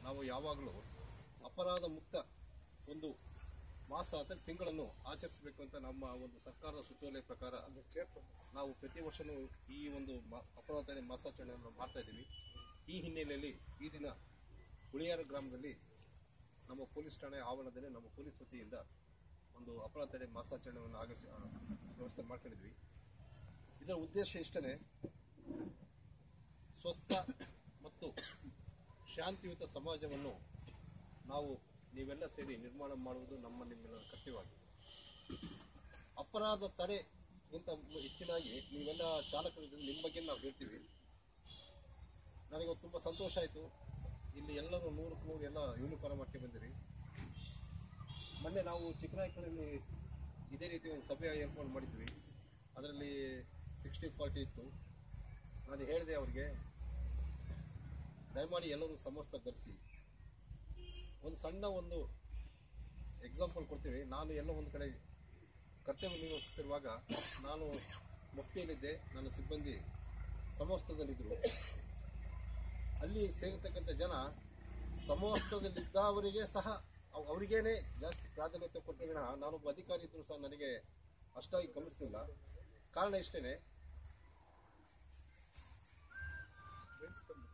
ನಾವು ಯಾವಾಗಲೂ ಅಪರಾಧ ಮುಕ್ತ ಒಂದು ಮಾಸ ಅಥವಾ ತಿಂಗಳನ್ನು ಆಚರಿಸಬೇಕು ಅಂತ ನಮ್ಮ ಒಂದು ಸರ್ಕಾರದ ಸುತ್ತೋಲೆ ಪ್ರಕಾರ ನಾವು ಪ್ರತಿ ವರ್ಷನೂ ಈ ಒಂದು ಮ- ಅಪರಾಧ ತಡೆ ಮಾಸಾಚರಣೆಯನ್ನು ಮಾಡ್ತಾ ಇದ್ದೀವಿ ಈ ಹಿನ್ನೆಲೆಯಲ್ಲಿ ಈ ದಿನ ಹುಳಿಯಾರ ಗ್ರಾಮದಲ್ಲಿ ನಮ್ಮ ಪೊಲೀಸ್ ಠಾಣೆ ಆವರಣದಲ್ಲಿ ನಮ್ಮ ಪೊಲೀಸ್ ವತಿಯಿಂದ ಒಂದು ಅಪರಾಧ ತಡೆ ಮಾಸಾಚರಣೆಯನ್ನು ಆಗಮಿಸಿ ಆ, ವ್ಯವಸ್ಥೆ ಮಾಡ್ಕೊಂಡಿದ್ವಿ ಇದರ ಉದ್ದೇಶ ಇಷ್ಟನೇ ಸ್ವಸ್ಥ ಮತ್ತು ಶಾಂತಿಯುತ ಸಮಾಜವನ್ನು ನಾವು ನೀವೆಲ್ಲ ಸೇರಿ ನಿರ್ಮಾಣ ಮಾಡುವುದು ನಮ್ಮ ನಿಮ್ಮೆಲ್ಲರ ಕರ್ತವ್ಯವಾಗಿದೆ ಅಪರಾಧ ತಡೆಗಿಂತ ಹೆಚ್ಚಿನಾಗಿ ನೀವೆಲ್ಲ ಚಾಲಕರಿದ್ದು ನಿಮ್ಮ ಬಗ್ಗೆ ನಾವು ಹೇಳ್ತೀವಿ ನನಗೆ ತುಂಬ ಸಂತೋಷ ಆಯಿತು ಇಲ್ಲಿ ಎಲ್ಲರೂ ನೂರಕ್ಕೆ ನೂರು ಎಲ್ಲ ಯೂನಿಫಾರ್ಮ್ ಹಾಕಿ ಬಂದಿರಿ ಮೊನ್ನೆ ನಾವು ಚಿಕ್ಕನಾಯಕನಲ್ಲಿ ಇದೇ ರೀತಿ ಒಂದು ಸಭೆ ಏರ್ಪಾಡು ಮಾಡಿದ್ವಿ ಅದರಲ್ಲಿ ಸಿಕ್ಸ್ಟಿ ಫಾರ್ಟಿ ಇತ್ತು ನಾನು ಹೇಳಿದೆ ಅವ್ರಿಗೆ ದಯಮಾಡಿ ಎಲ್ಲರೂ ಸಮಸ್ತ ಧರಿಸಿ ಒಂದು ಸಣ್ಣ ಒಂದು ಎಕ್ಸಾಂಪಲ್ ಕೊಡ್ತೀವಿ ನಾನು ಎಲ್ಲ ಒಂದು ಕಡೆ ಕರ್ತವ್ಯ ನಿರ್ವಹಿಸುತ್ತಿರುವಾಗ ನಾನು ಮುಫ್ಟಿಯಲ್ಲಿದ್ದೆ ನನ್ನ ಸಿಬ್ಬಂದಿ ಸಮವಸ್ತ್ರದಲ್ಲಿದ್ದರು ಅಲ್ಲಿ ಸೇರಿರ್ತಕ್ಕಂಥ ಜನ ಸಮವಸ್ತ್ರದಲ್ಲಿದ್ದವರಿಗೆ ಸಹ ಅವ್- ಅವರಿಗೇನೆ ಜಾಸ್ತಿ ಪ್ರಾಧಾನ್ಯತೆ ಕೊಟ್ಟ ವಿನಃ ನಾನೊಬ್ಬ ಅಧಿಕಾರಿ ಇದ್ದರೂ ಸಹ ನನಗೆ ಅಷ್ಟಾಗಿ ಗಮನಿಸಲಿಲ್ಲ ಕಾರಣ ಇಷ್ಟೇನೆ